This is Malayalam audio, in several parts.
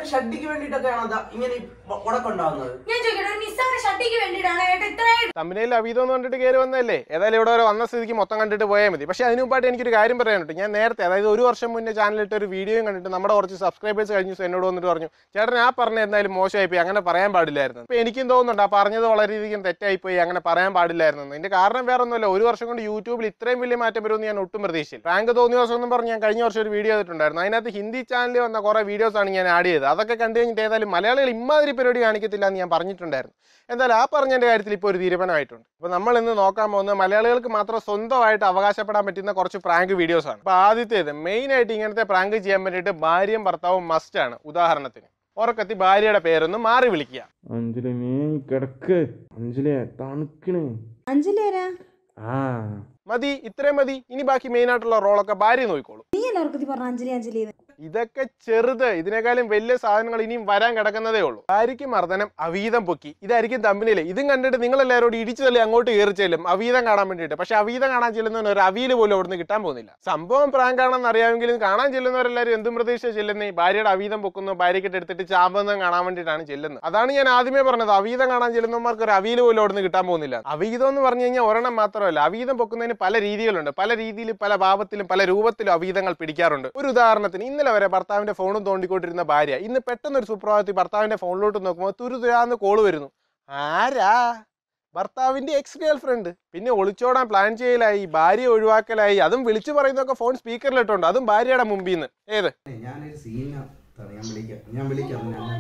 ഷഡ്ഡിക്ക് വേണ്ടിയിട്ടൊക്കെയാണ് അത് ഇങ്ങനെ ഈ വ- ഉടക്കുണ്ടാവുന്നത് ഞാൻ ചോദിക്കട്ടെ ഒരു നിസ്സാര ഷട്ടിക്ക് വേണ്ടിയിട്ടാണ് ഏട്ടാ ഇത്രയും തമ്മിലയിൽ അവീതം എന്ന് കണ്ടിട്ട് കയറി വന്നതല്ലേ ഏതായാലും ഇവിടെ വരെ വന്ന സ്ഥിതിക്ക് മൊത്തം കണ്ടിട്ട് പോയാൽ മതി പക്ഷേ അതിന് മുമ്പായിട്ട് എനിക്കൊരു കാര്യം പറയാനുണ്ട് ഞാൻ നേരത്തെ അതായത് ഒരു വർഷം മുന്നേ ചാനലിട്ട് ഒരു വീഡിയോയും കണ്ടിട്ട് നമ്മുടെ കുറച്ച് സബ്സ്ക്രൈബേഴ്സ് കഴിഞ്ഞ ദിവസം എന്നോട് വന്നിട്ട് പറഞ്ഞു ചേട്ടൻ ആ പറഞ്ഞ എന്തായാലും മോശമായി പോയി അങ്ങനെ പറയാൻ പാടില്ലായിരുന്നു അപ്പോൾ എനിക്കും തോന്നുന്നുണ്ട് ആ പറഞ്ഞത് വളരെയധികം തെറ്റായി പോയി അങ്ങനെ പറയാൻ പാടില്ലായിരുന്നു ഇതിന്റെ കാരണം വേറെ ഒന്നുമല്ല ഒരു വർഷം കൊണ്ട് യൂട്യൂബിൽ ഇത്രയും വലിയ മാറ്റം വരുമെന്ന് ഞാൻ ഒട്ടും പ്രതീക്ഷിച്ചില്ല റാങ്ക് തോന്നിയ ദിവസം എന്നും പറഞ്ഞ് ഞാൻ കഴിഞ്ഞ വർഷം ഒരു വീഡിയോ ചെയ്തിട്ടുണ്ടായിരുന്നു അതിനകത്ത് ഹിന്ദി ചാനലിൽ വന്ന കുറേ വീഡിയോസ് ആണ് ഞാൻ ആഡ് ചെയ്തത് അതൊക്കെ കണ്ടു കഴിഞ്ഞിട്ട് ഏതായാലും മലയാളികൾ ഇമാതിരി പരിപാടി കാണിക്കത്തില്ല എന്ന് ഞാൻ പറഞ്ഞിട്ടുണ്ടായിരുന്നു എന്തായാലും ആ പറഞ്ഞതിന്റെ കാര്യത്തിൽ ഇപ്പോൾ ഒരു തീരുമാനമായിട്ടുണ്ട് അപ്പോൾ നമ്മൾ ഇന്ന് നോക്കാൻ പോകുന്നത് മലയാളികൾക്ക് മാത്രം സ്വന്തമായിട്ട് അവകാശപ്പെടാൻ പറ്റുന്ന കുറച്ച് പ്രാങ്ക് വീഡിയോസ് ആണ് അപ്പോൾ ആദ്യത്തേത് മെയിൻ ആയിട്ട് ഇങ്ങനത്തെ പ്രാങ്ക് ചെയ്യാൻ വേണ്ടിയിട്ട് ഭാര്യയും ഭർത്താവും മസ്റ്റ് ആണ് ഉദാഹരണത്തിന് ഉറക്കത്തി ഭാര്യയുടെ പേരൊന്ന് മാറി വിളിക്കുക അഞ്ജലി നീ കിടക്ക് അഞ്ജലി തണുക്കണ് അഞ്ജലി ആരാ ആ മതി ഇത്രയും മതി ഇനി ബാക്കി മെയിൻ ആയിട്ടുള്ള റോളൊക്കെ ഭാര്യ നോക്കിക്കോളൂ നീ എല്ലാവർക്കും പറഞ്ഞ അഞ്ജലി അഞ്ജലി എന്ന്. ഇതൊക്കെ ചെറുത് ഇതിനേക്കാളും വലിയ സാധനങ്ങൾ ഇനിയും വരാൻ കിടക്കുന്നതേ ഉള്ളൂ ഭാര്യയ്ക്ക് മർദ്ദനം അവീതം പൊക്കി ഇതായിരിക്കും തമ്പിനില്ലേ ഇതും കണ്ടിട്ട് നിങ്ങൾ എല്ലാവരോടും ഇടിച്ചു തള്ളി അങ്ങോട്ട് കയറി ചെല്ലും അവീതം കാണാൻ വേണ്ടിയിട്ട് പക്ഷെ അവീതം കാണാൻ ചെല്ലുന്നവന് ഒരു അവിയിൽ പോലും അവിടുന്ന് കിട്ടാൻ പോകുന്നില്ല സംഭവം പ്രാങ്ക് ആണെന്ന് അറിയാമെങ്കിലും കാണാൻ ചെല്ലുന്നവരെല്ലാവരും എന്തും പ്രതീക്ഷ ചെല്ലുന്നേ ഭാര്യയുടെ അവീതം പൊക്കുന്നു ഭാര്യക്കിട്ട് എടുത്തിട്ട് ചാമ്പെന്ന് കാണാൻ വേണ്ടിയിട്ടാണ് ചെല്ലുന്നത് അതാണ് ഞാൻ ആദ്യമേ പറഞ്ഞത് അവീതം കാണാൻ ചെല്ലുന്നവർക്ക് ഒരു അവിയിൽ പോലും അവിടുന്ന് കിട്ടാൻ പോകുന്നില്ല അവീതം എന്ന് പറഞ്ഞു കഴിഞ്ഞാൽ ഒരെണ്ണം മാത്രമല്ല അവീതം പൊക്കുന്നതിന് പല രീതികളുണ്ട് പല രീതിയിൽ പല ഭാവത്തിലും പല രൂപത്തിലും അവീതങ്ങൾ പിടിക്കാറുണ്ട് ഒരു ഉദാഹരണത്തിന് ഇന്നലെ വരെ ഭർത്താവിന്റെ ഫോണും തോണ്ടിക്കൊണ്ടിരുന്ന ഭാര്യ ഇന്ന് പെട്ടെന്ന് ഒരു സുപ്രഭാതത്തിൽ ഭർത്താവിന്റെ ഫോണിലോട്ട് നോക്കുമ്പോൾ തുരുതുരാന്ന് കോള് വരുന്നു ആരാ ഭർത്താവിന്റെ എക്സ് ഗേൾ ഫ്രണ്ട് പിന്നെ ഒളിച്ചോടാൻ പ്ലാൻ ചെയ്യലായി ഭാര്യ ഒഴിവാക്കലായി അതും വിളിച്ചു പറയുന്നതൊക്കെ ഫോൺ സ്പീക്കറിലിട്ടുണ്ട് അതും ഭാര്യയുടെ മുമ്പിൽ നിന്ന് ഏത് ഞാനൊരു സീനാണ് ഞാൻ വിളിക്കാം ഞാൻ വിളിക്കാം ഞാൻ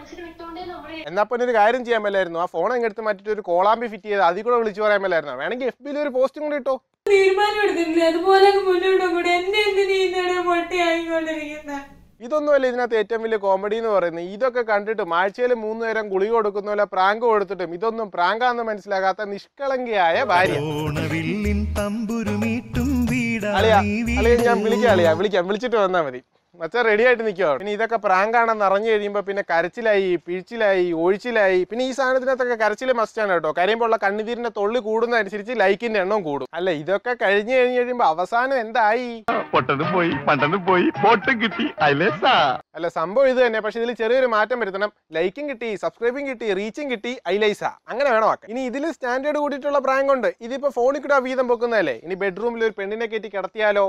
എന്നാ പിന്നെ ഒരു കാര്യം ചെയ്യാൻ മേലായിരുന്നു ആ ഫോൺ അങ്ങെടുത്ത് മാറ്റിട്ട് ഒരു കോളാമ്പി ഫിറ്റ് ചെയ്ത് അതിൽ കൂടെ വിളിച്ചു പറയാൻ മേലായിരുന്നു വേണമെങ്കിൽ എഫ് ബിയിൽ ഒരു പോസ്റ്റും കൂടി ഇട്ടോ തീരുമാനം എടുത്തിട്ടില്ല അതുപോലെ അങ്ങ് മുന്നോട്ട് കൂടെ എന്നെ എന്തിനീ ഇന്നലെ പൊട്ടിയായിക്കൊണ്ടിരിക്കുന്ന ഇതൊന്നുമല്ല ഇതിനകത്ത് ഏറ്റവും വലിയ കോമഡി എന്ന് പറയുന്നത് ഇതൊക്കെ കണ്ടിട്ട് ആഴ്ചയിൽ മൂന്ന് നേരം ഗുളിക കൊടുക്കുന്ന പോലെ പ്രാങ്ക് കൊടുത്തിട്ടും ഇതൊന്നും പ്രാങ്കാന്ന് മനസ്സിലാകാത്ത നിഷ്കളങ്കിയായ ഭാര്യ ഓണവില്ലിൻ തമ്പുരുമീട്ടും അളിയാ വീടാ അളിയ ഞാൻ വിളിക്കാം അളിയാ വിളിക്കാം വിളിച്ചിട്ട് വന്നാൽ മതി മച്ചാൻ റെഡി ആയിട്ട് നിൽക്കുക പിന്നെ ഇതൊക്കെ പ്രാങ്കാണെന്ന് അറിഞ്ഞു കഴിയുമ്പോൾ പിന്നെ കരച്ചിലായി പിഴിച്ചിലായി ഒഴിച്ചിലായി പിന്നെ ഈ സാധനത്തിനകത്തൊക്കെ കരച്ചിൽ മസ്റ്റാണ് കേട്ടോ കരയുമ്പോൾ ഉള്ള കണ്ണുനീരിന്റെ തൊള്ളി കൂടുന്നതനുസരിച്ച് ലൈക്കിന്റെ എണ്ണം കൂടും അല്ല ഇതൊക്കെ കഴിഞ്ഞ് കഴിഞ്ഞ് കഴിയുമ്പോൾ അവസാനം എന്തായി പൊട്ടനും പോയി പണ്ടനും പോയി ബോട്ടും കിട്ടി അയലേസാ അല്ല സംഭവം ഇത് തന്നെ പക്ഷെ ഇതിൽ ചെറിയൊരു മാറ്റം വരുത്തണം ലൈക്കും കിട്ടി സബ്സ്ക്രൈബും കിട്ടി റീച്ചും കിട്ടി ഐലൈസ അങ്ങനെ വേണം ആക്കാൻ ഇനി ഇതിൽ സ്റ്റാൻഡേർഡ് കൂടിയിട്ടുള്ള പ്രാങ്ക് ഉണ്ട് ഇതിപ്പോ ഫോണിൽ കൂടെ വീതം പൊക്കുന്നതല്ലേ ഇനി ബെഡ്റൂമിൽ ഒരു പെണ്ണിനെ കയറ്റി കിടത്തിയാലോ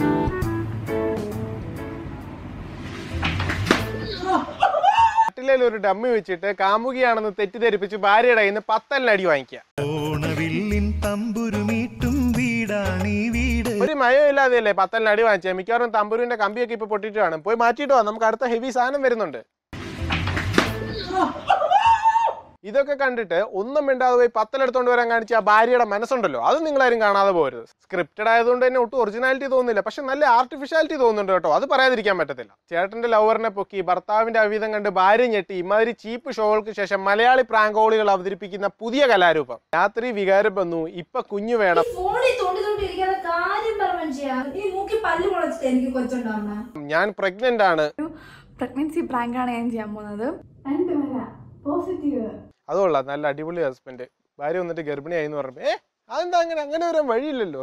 കട്ടിലേൽ ഒരു ഡമ്മി വെച്ചിട്ട് കാമുകിയാണെന്ന് തെറ്റിദ്ധരിപ്പിച്ച് ഭാര്യയുടെ കയ്യിൽ നിന്ന് പത്തലിന് അടി വാങ്ങിക്കുക ഓണവില്ലിൻ തമ്പുരുമീട്ടും വീടാണീ വീട് ഒരു മയം ഇല്ലാതെയല്ലേ പത്തലിന് അടി വാങ്ങിച്ചത് മിക്കവാറും തമ്പുരുവിന്റെ കമ്പിയൊക്കെ ഇപ്പൊ പൊട്ടിയിട്ട് കാണും പോയി മാറ്റിയിട്ട് വാ നമുക്ക് അടുത്ത ഹെവി സാധനം വരുന്നുണ്ട് ഇതൊക്കെ കണ്ടിട്ട് ഒന്നും മിണ്ടാതെ പോയി പത്തലെടുത്തോണ്ട് വരാൻ കാണിച്ച ആ ഭാര്യയുടെ മനസ്സുണ്ടല്ലോ അത് നിങ്ങളാരും കാണാതെ പോരുത് സ്ക്രിപ്റ്റഡ് ആയതുകൊണ്ട് തന്നെ ഒട്ടും ഒറിജിനാലിറ്റി തോന്നുന്നില്ല പക്ഷെ നല്ല ആർട്ടിഫിഷ്യാലിറ്റി തോന്നുന്നുണ്ട് കേട്ടോ അത് പറയാതിരിക്കാൻ പറ്റത്തില്ല ചേട്ടന്റെ ലവറിനെ പൊക്കി ഭർത്താവിന്റെ അവീതം കണ്ട് ഭാര്യ ഞെട്ടി ഇമാതിരി ചീപ്പ് ഷോകൾക്ക് ശേഷം മലയാളി പ്രാങ്കോളികൾ അവതരിപ്പിക്കുന്ന പുതിയ കലാരൂപം രാത്രി വികാരം വന്നു ഇപ്പൊ കുഞ്ഞു വേണം ഫോണിൽ തോണ്ടി തോണ്ടി ഇരിക്കാതെ കാര്യം പറ മനുഷ്യ ഈ മൂക്കി പല്ല് മുളച്ചിട്ട് എനിക്ക് കൊച്ചുണ്ടാവുന്ന ഞാൻ പ്രഗ്നന്റ് ആണ് പ്രഗ്നൻസി പ്രാങ്കാണ് ഞാൻ ചെയ്യാൻ പോകുന്നത് പോസിറ്റീവ് അതുകൊള്ള നല്ല അടിപൊളി ഹസ്ബൻഡ് ഭാര്യ വന്നിട്ട് ഗർഭിണിയായി എന്ന് പറഞ്ഞപ്പോ ഏ അതെന്താ അങ്ങനെ അങ്ങനെ വരാൻ വഴിയില്ലല്ലോ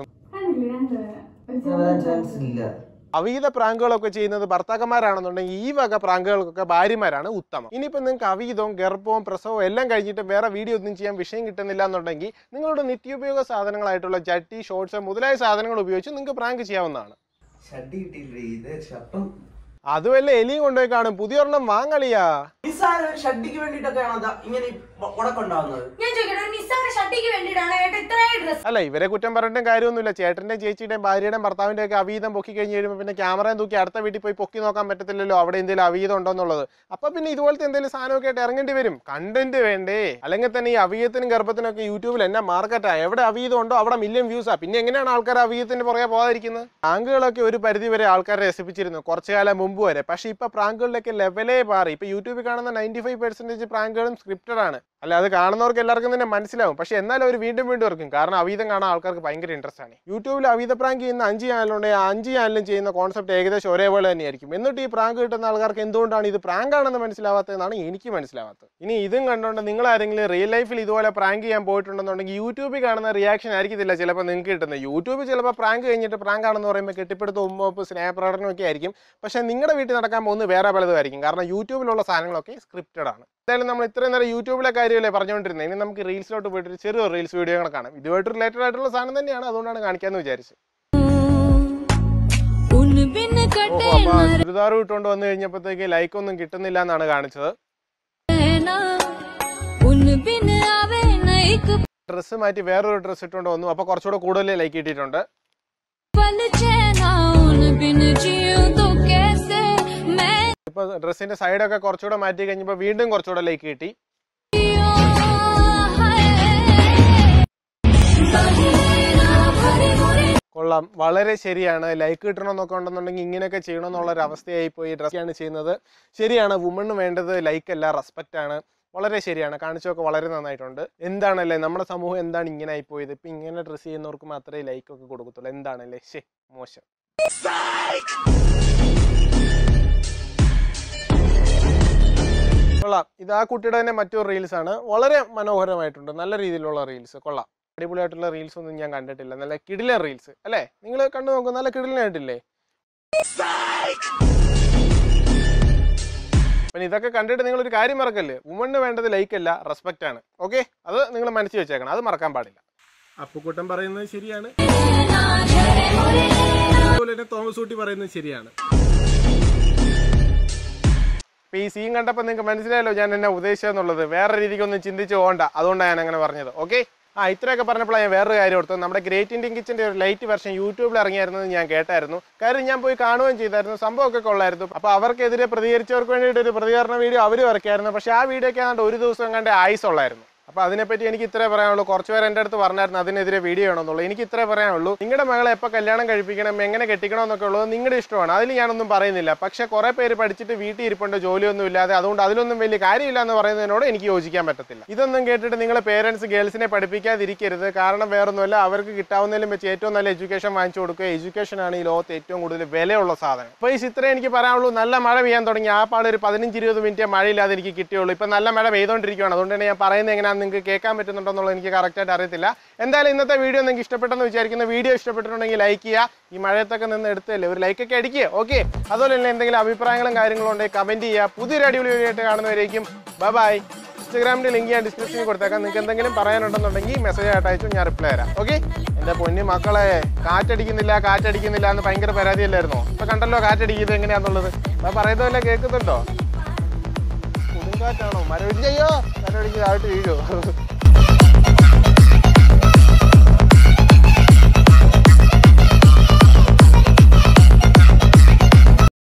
ചാൻസ് ഇല്ല അവീത പ്രാങ്കുകളൊക്കെ ചെയ്യുന്നത് ഭർത്താക്കന്മാരാണെന്നുണ്ടെങ്കിൽ ഈ വക പ്രാങ്കുകൾക്കൊക്കെ ഭാര്യമാരാണ് ഉത്തമം ഇനിയിപ്പോൾ നിങ്ങൾക്ക് അവീതവും ഗർഭവും പ്രസവവും എല്ലാം കഴിഞ്ഞിട്ട് വേറെ വീഡിയോ ഒന്നും ചെയ്യാൻ വിഷയം കിട്ടുന്നില്ല എന്നുണ്ടെങ്കിൽ നിങ്ങളുടെ നിത്യോപയോഗ സാധനങ്ങളായിട്ടുള്ള ചട്ടി ഷോർട്സ് മുതലായ സാധനങ്ങൾ ഉപയോഗിച്ച് നിങ്ങൾക്ക് പ്രാങ്ക് ചെയ്യാവുന്നതാണ് ഷഡ്ഡി കിട്ടിയില്ലേ ഇത് ഷർട്ടും അതുമല്ല എലിയും കൊണ്ടുപോയി കാണും പുതിയൊരെണ്ണം വാങ്ങളിയാ നിസ്സാര ഒരു ഷഡ്ഡിക്ക് വേണ്ടിയിട്ടൊക്കെയാണ് അത് ഇങ്ങനെ ഈ വ- ഉടക്കുണ്ടാവുന്നത് ഞാൻ ചോദിക്കട്ടെ ഒരു നിസ്സാര ഷട്ടിക്ക് വേണ്ടിയിട്ടാണ് ഏട്ടാ ഇത്രയും ഡ്രസ് അല്ല ഇവരെ കുറ്റം പറഞ്ഞിട്ടും കാര്യമൊന്നുമില്ല ചേട്ടന്റെയും ചേച്ചിയുടെയും ഭാര്യയുടെയും ഭർത്താവിന്റെ ഒക്കെ അവീതം പൊക്കി കഴിഞ്ഞ് കഴിയുമ്പോൾ പിന്നെ ക്യാമറയും തൂക്കി അടുത്ത വീട്ടിൽ പോയി പൊക്കി നോക്കാൻ പറ്റത്തില്ലല്ലോ അവിടെ എന്തെങ്കിലും അവീതം ഉണ്ടോ എന്നുള്ളത് അപ്പൊ പിന്നെ ഇതുപോലത്തെ എന്തെങ്കിലും സാധനമൊക്കെ ആയിട്ട് ഇറങ്ങേണ്ടി വരും കണ്ടന്റ് വേണ്ടേ അല്ലെങ്കിൽ തന്നെ ഈ അവീതത്തിനും ഗർഭത്തിനും ഒക്കെ യൂട്യൂബിൽ എന്നാ മാർക്കറ്റാ എവിടെ അവീതം ഉണ്ടോ അവിടെ മില്യൺ വ്യൂസാ പിന്നെ എങ്ങനെയാണ് ആൾക്കാർ അവീതത്തിന്റെ പുറകെ പോകാതിരിക്കുന്നത് പ്രാങ്കുകളൊക്കെ ഒരു പരിധി വരെ ആൾക്കാരെ രസിപ്പിച്ചിരുന്നു കുറച്ചു കാലം മുമ്പ് വരെ പക്ഷേ ഇപ്പൊ പ്രാങ്കുകളിലൊക്കെ ലെവലേ മാറി ഇപ്പൊ യൂട്യൂബിൽ കാണുന്ന നയൻറ്റി ഫൈവ് പെർസെന്റേജ് പ്രാങ്കുകളും സ്ക്രിപ്റ്റഡ് ആണ് അല്ല അത് കാണുന്നവർക്ക് എല്ലാവർക്കും തന്നെ മനസ്സിലാവും പക്ഷെ എന്നാലും അവർ വീണ്ടും വീണ്ടും ഇറക്കും കാരണം അവീതം കാണാൻ ആൾക്കാർക്ക് ഭയങ്കര ഇൻട്രസ്റ്റ് ആണ് യൂട്യൂബിൽ അവീത പ്രാങ്ക് ചെയ്യുന്ന അഞ്ച് ചാനലുണ്ടെങ്കിൽ ആ അഞ്ച് ചാനലും ചെയ്യുന്ന കോൺസെപ്റ്റ് ഏകദേശം ഒരേപോലെ തന്നെയായിരിക്കും എന്നിട്ട് ഈ പ്രാങ്ക് കിട്ടുന്ന ആൾക്കാർക്ക് എന്തുകൊണ്ടാണ് ഇത് പ്രാങ്ക് ആണെന്ന് മനസ്സിലാവാത്തതെന്നാണ് എനിക്ക് മനസ്സിലാവാത്തത് ഇനി ഇതും കണ്ടുകൊണ്ട് നിങ്ങൾ ആരെങ്കിലും റിയൽ ലൈഫിൽ ഇതുപോലെ പ്രാങ്ക് ചെയ്യാൻ പോയിട്ടുണ്ടെന്നുണ്ടെങ്കിൽ യൂട്യൂബിൽ കാണുന്ന റിയാക്ഷൻ ആയിരിക്കത്തില്ല ചിലപ്പോൾ നിങ്ങൾക്ക് കിട്ടുന്നത് യൂട്യൂബിൽ ചിലപ്പോൾ പ്രാങ്ക് കഴിഞ്ഞിട്ട് പ്രാങ്ക് ആണെന്ന് പറയുമ്പോൾ കെട്ടിപ്പടുത്ത് ഉമ്മപ്പ് സ്നേഹപ്രകടനമൊക്കെ ആയിരിക്കും പക്ഷേ നിങ്ങളുടെ വീട്ടിൽ നടക്കാൻ പോകുന്നത് വേറെ പലതുമായിരിക്കും കാരണം യൂട്യൂബിലുള്ള സാധനങ്ങളൊക്കെ സ്ക്രിപ്റ്റഡ് ആണ് എന്തായാലും നമ്മൾ ഇത്രയും നേരം യൂട്യൂബിലെ കാര്യമല്ലേ പറഞ്ഞുകൊണ്ടിരുന്നത് ഇനി നമുക്ക് റീൽസിലോട്ട് പോയിട്ട് ഒരു ചെറിയ റീൽസ് വീഡിയോ കൂടെ കാണാം ഇതുമായിട്ട് റിലേറ്റഡ് ആയിട്ടുള്ള സാധനം തന്നെയാണ് അതുകൊണ്ടാണ് കാണിക്കാമെന്ന് വിചാരിച്ചത് ഓഹോ അപ്പൊ ചുരിദാർ ഇട്ടുകൊണ്ട് വന്നു കഴിഞ്ഞപ്പോഴത്തേക്ക് ലൈക്ക് ഒന്നും കിട്ടുന്നില്ല എന്നാണ് കാണിച്ചത് ഡ്രസ്സ് മാറ്റി വേറൊരു ഡ്രസ്സ് ഇട്ടുകൊണ്ട് വന്നു അപ്പൊ കുറച്ചുകൂടെ കൂടുതൽ ലൈക്ക് കിട്ടിയിട്ടുണ്ട് ഇപ്പൊ ഡ്രസ്സിന്റെ സൈഡൊക്കെ കുറച്ചുകൂടെ മാറ്റി കഴിഞ്ഞപ്പോൾ വീണ്ടും കുറച്ചുകൂടെ ലൈക്ക് കിട്ടി കൊള്ളാം വളരെ ശരിയാണ് ലൈക്ക് കിട്ടണമെന്നൊക്കെ ഉണ്ടെന്നുണ്ടെങ്കിൽ ഇങ്ങനെയൊക്കെ ചെയ്യണമെന്നുള്ള ഒരു അവസ്ഥയായി പോയി ഡ്രസ്സാണ് ചെയ്യുന്നത് ശരിയാണ് വുമണ് വേണ്ടത് ലൈക്ക് അല്ല റെസ്പെക്റ്റ് ആണ് വളരെ ശരിയാണ് കാണിച്ചൊക്കെ വളരെ നന്നായിട്ടുണ്ട് എന്താണല്ലേ നമ്മുടെ സമൂഹം എന്താണ് ഇങ്ങനെ ആയിപ്പോയത് ഇപ്പൊ ഇങ്ങനെ ഡ്രസ്സ് ചെയ്യുന്നവർക്ക് മാത്രമേ ലൈക്ക് ഒക്കെ കൊടുക്കത്തുള്ളൂ എന്താണല്ലേ ശേ മോശം കൊള്ളാം ഇത് ആ കുട്ടിയുടെ തന്നെ മറ്റൊരു റീൽസ് ആണ് വളരെ മനോഹരമായിട്ടുണ്ട് നല്ല രീതിയിലുള്ള റീൽസ് കൊള്ളാം അടിപൊളിയായിട്ടുള്ള റീൽസ് ഒന്നും ഞാൻ കണ്ടിട്ടില്ല നല്ല കിടിലൻ റീൽസ് അല്ലേ നിങ്ങൾ കണ്ടു നോക്കൂ നല്ല കിടിലനായിട്ടില്ലേ പിന്നെ ഇതൊക്കെ കണ്ടിട്ട് നിങ്ങൾ ഒരു കാര്യം മറക്കല്ലേ വുമണ് വേണ്ടത് ലൈക്ക് അല്ല റെസ്പെക്റ്റ് ആണ് ഓക്കെ അത് നിങ്ങൾ മനസ്സിൽ വെച്ചേക്കണം അത് മറക്കാൻ പാടില്ല അപ്പുക്കുട്ടൻ പറയുന്നത് ശരിയാണ് അതുപോലെ തന്നെ തോമസ് ഊട്ടി പറയുന്നത് ശരിയാണ് ഇപ്പൊ ഈ സീൻ കണ്ടപ്പോൾ നിങ്ങൾക്ക് മനസ്സിലായല്ലോ ഞാൻ എന്നെ ഉദ്ദേശിച്ചെന്നുള്ളത് വേറെ രീതിക്കൊന്നും ചിന്തിച്ച് പോകണ്ട അതുകൊണ്ടാണ് ഞാൻ അങ്ങനെ പറഞ്ഞത് ഓക്കെ ആ ഇത്രയൊക്കെ പറഞ്ഞപ്പോൾ ഞാൻ വേറൊരു കാര്യം ഓർത്തു നമ്മുടെ ഗ്രേറ്റ് ഇന്ത്യൻ കിച്ചന്റെ ഒരു ലൈറ്റ് വെർഷൻ യൂട്യൂബിൽ ഇറങ്ങിയായിരുന്നത് ഞാൻ കേട്ടായിരുന്നു കാര്യം ഞാൻ പോയി കാണുകയും ചെയ്തായിരുന്നു സംഭവമൊക്കെ കൊള്ളായിരുന്നു അപ്പോൾ അവർക്കെതിരെ പ്രതികരിച്ചവർക്ക് വേണ്ടിയിട്ട് ഒരു പ്രതികരണ വീഡിയോ അവർ ഇറക്കിയായിരുന്നു പക്ഷേ ആ വീഡിയോ ഒക്കെ ആണ്ട് ഒരു ദിവസം കണ്ട് ആയുസ് ഉള്ളായിരുന്നു അപ്പോൾ അതിനെപ്പറ്റി എനിക്ക് ഇത്രേ പറയാനുള്ളൂ കുറച്ച് പേര് എൻ്റെ അടുത്ത് പറഞ്ഞായിരുന്നു അതിനെതിരെ വീഡിയോ ചെയ്യണമെന്നുള്ളൂ എനിക്ക് ഇത്രേ പറയാനുള്ളൂ നിങ്ങളുടെ മകളെ എപ്പോൾ കല്യാണം കഴിപ്പിക്കണം എങ്ങനെ കെട്ടിക്കണം എന്നൊക്കെ ഉള്ളത് നിങ്ങളുടെ ഇഷ്ടമാണ് അതിൽ ഞാനൊന്നും പറയുന്നില്ല പക്ഷേ കുറേ പേര് പഠിച്ചിട്ട് വീട്ടിൽ ഇരിപ്പുണ്ട് ജോലിയൊന്നും ഇല്ലാതെ അതുകൊണ്ട് അതിലൊന്നും വലിയ കാര്യമില്ല എന്ന് പറയുന്നതിനോട് എനിക്ക് യോജിക്കാൻ പറ്റത്തില്ല ഇതൊന്നും കേട്ടിട്ട് നിങ്ങളെ പേരൻസ് ഗേൾസിനെ പഠിപ്പിക്കാതിരിക്കരുത് കാരണം വേറൊന്നുമല്ല അവർക്ക് കിട്ടാവുന്നതിലും വെച്ച് ഏറ്റവും നല്ല എഡ്യൂക്കേഷൻ വാങ്ങിച്ചു കൊടുക്കുക എഡ്യൂക്കേഷൻ ആണ് ഈ ലോകത്ത് ഏറ്റവും കൂടുതൽ വിലയുള്ള സാധനം അപ്പോൾ ഈ ഇത്രേ എനിക്ക് പറയാനുള്ളൂ നല്ല മഴ പെയ്യാൻ തുടങ്ങി ആ പാട് ഒരു പതിനഞ്ച് ഇരുപത് മിനിറ്റ് മഴയില്ലാതെ എനിക്ക് കിട്ടിയുള്ളൂ ഇപ്പം നല്ല മഴ പെയ്തുകൊണ്ടിരിക്കുകയാണ് അതുകൊണ്ട് തന്നെ ഞാൻ പറയുന്നത് എങ്ങനെയാണെന്ന് നിങ്ങൾക്ക് കേൾക്കാൻ പറ്റുന്നുണ്ടോ എന്നുള്ളത് എനിക്ക് കറക്റ്റായിട്ട് അറിയത്തില്ല എന്തായാലും ഇന്നത്തെ വീഡിയോ നിങ്ങൾക്ക് ഇഷ്ടപ്പെട്ടെന്ന് വിചാരിക്കുന്ന വീഡിയോ ഇഷ്ടപ്പെട്ടിട്ടുണ്ടെങ്കിൽ ലൈക്ക് ചെയ്യുക ഈ മഴയത്തൊക്കെ നിന്ന് എടുത്തല്ലേ ഒരു ലൈക്കൊക്കെ അടിക്കുക ഓക്കെ അതുപോലെ തന്നെ എന്തെങ്കിലും അഭിപ്രായങ്ങളും കാര്യങ്ങളും ഉണ്ടെങ്കിൽ കമൻറ്റ് ചെയ്യുക പുതിയൊരു അടിപൊളി വീഡിയോ ആയിട്ട് കാണുന്നവരേക്കും ബൈ ബൈ ഇൻസ്റ്റാഗ്രാമിന്റെ ലിങ്ക് ഞാൻ ഡിസ്ക്രിപ്ഷനിൽ കൊടുത്തേക്കാം നിങ്ങൾക്ക് എന്തെങ്കിലും പറയാനുണ്ടെന്നുണ്ടെങ്കിൽ മെസ്സേജ് ആയിട്ട് അയച്ചു ഞാൻ റിപ്ലൈ തരാം ഓക്കെ എൻ്റെ പൊന്നി മക്കളെ കാറ്റടിക്കുന്നില്ല കാറ്റടിക്കുന്നില്ല എന്ന് ഭയങ്കര പരാതിയല്ലായിരുന്നോ ഇപ്പൊ കണ്ടല്ലോ കാറ്റടിക്കുന്നത് എങ്ങനെയാന്നുള്ളത് അപ്പൊ പറയുന്നതല്ലേ കേൾക്കുന്നുണ്ടോ കൊടുങ്കാറ്റാണോ മരവിടിച്ചയ്യോ മരവിടിച്ച് താഴോട്ട് വീഴോ